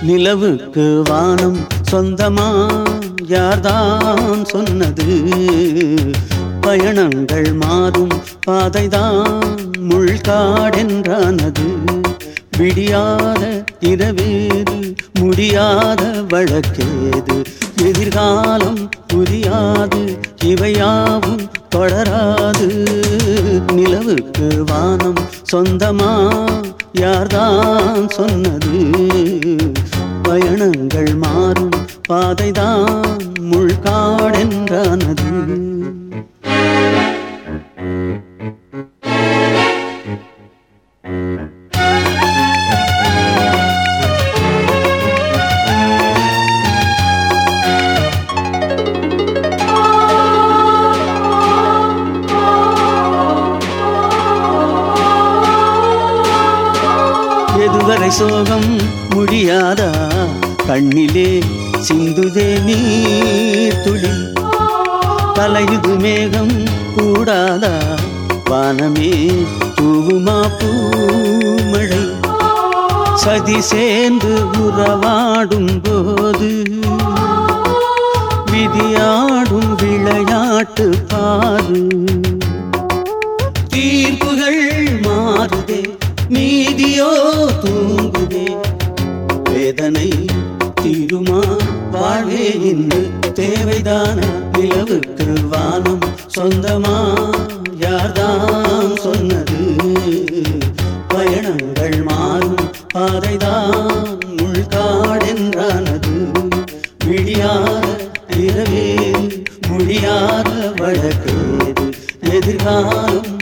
நிலவுக்கு வானம் சொந்தமா யார்தான் சொன்னது பயணங்கள் மாறும் பாதைதான் முள்காடென்றானது விடியாத இரவேது முடியாத வழக்கேது எதிர்காலம் புரியாது இவையாவும் தொடராது நிலவுக்கு வானம் சொந்தமா யார்தான் சொன்னது பயணங்கள் மாறும் பாதைதான் முள்காடென்றானது எதுவரை சோகம் முடியாதா கண்ணிலே சிந்துதே நீர் துளி கலையுது மேகம் கூடாதா வானமே தூவுமா பூமழை சதி சேர்ந்து உறவாடும் போது விதியாடும் விளையாட்டு பாரு தீர்ப்புகள் மாறுதே நீதியோ தூங்குதே வேதனை தீருமா வாழ்வே இன்று தேவைதான நிலவுக்கு வானம் சொந்தமா யார்தான் சொன்னது பயணங்கள் மாறும் பாதைதான் முள்காடென்றானது விடியாத இரவே முடியாத வழக்கேது எதிர்காலம்